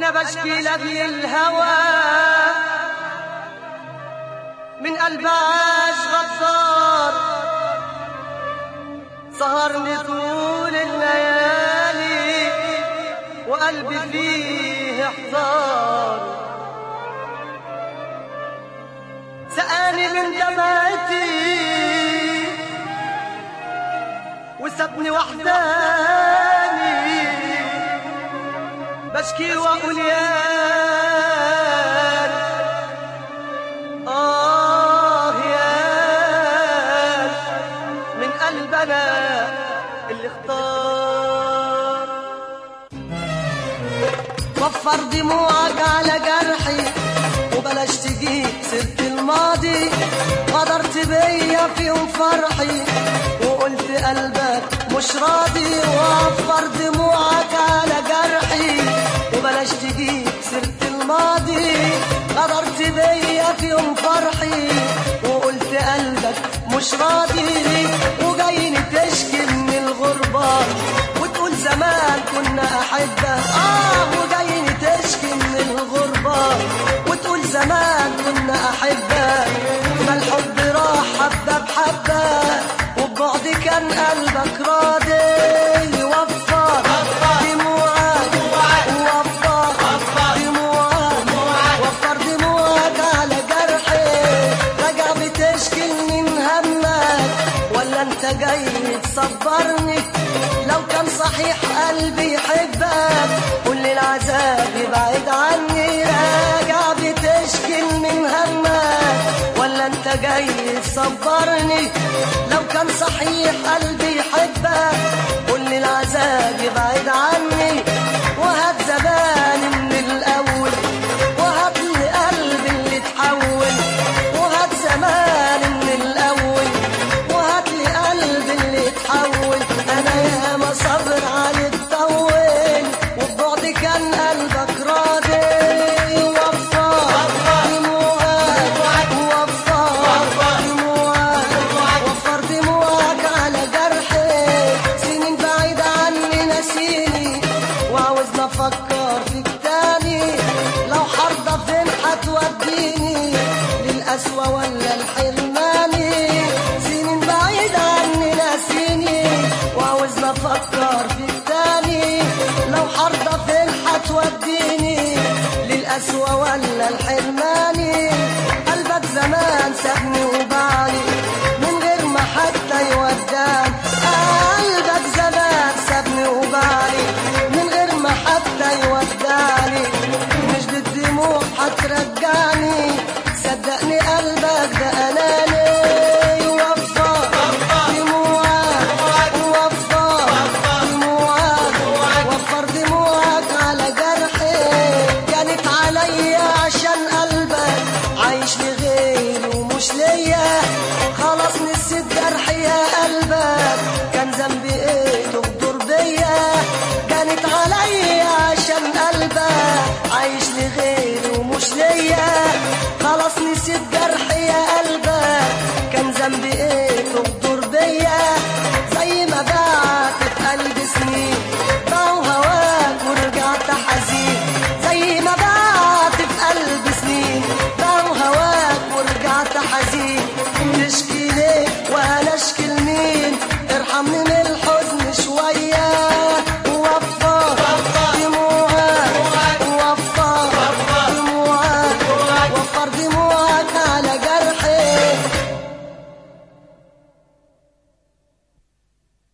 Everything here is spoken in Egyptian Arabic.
أنا بشكي لأجل الهوى من قلب عاش غدار سهرني طول الليالي وقلبي فيه احتار سقاني من دمعتي وسابني وحداني بشكي واقول يا آه يا من قلبنا اللي اختار وفر دموعك على جرحي وبلاش تجيب سيرة الماضي غدرت بيا في يوم فرحي وقلت قلبك مش راضي وفر دموعك على جرحي وبلاش تجيب سيرة الماضي غدرت بيا في يوم فرحي وقلت قلبك مش راضي وجايني تشكي من الغربة وتقول زمان كنا أحبة آه وجايني تشكي من الغربة وتقول زمان كنا أحبة ما الحب راح حبة بحبة وبعد كان قلبك راضي يوفر دموعك وفر دموعك وفر دموعك على جرحي راجع بتشكي من همك ولا انت جاي تصبرني لو كان صحيح قلبي يحبك كل العذاب يبعد عني راجع بتشكي من همك ولا انت جاي تصبرني لو كان صحيح قلبي يحبك كل العذاب يبعد عني وهات زباني من الاول وهات لي قلبي اللي اتحول وهات زماني من الاول وهات لي قلبي اللي اتحول انا ياما صبر عليك طول وبعد كان قلبك راضي وفر دموعك وفر دموعك وفر دموعك على جرحي سنين بعيدة عني نسيني وعاوزنا افكر فيك تاني لو حرضة فين هتوديني للقسوة ولا الحرماني سنين بعيدة عني ناسيني وعاوزنا افكر فيك تاني لو حرضة فين هتوديني للقسوة ولا الحرماني قلبك زمان سابني وباعي من غير ما حتى يوداني قلبك زمان سابني وباعي من غير ما حتى يوداني مش بالدموع هترجعني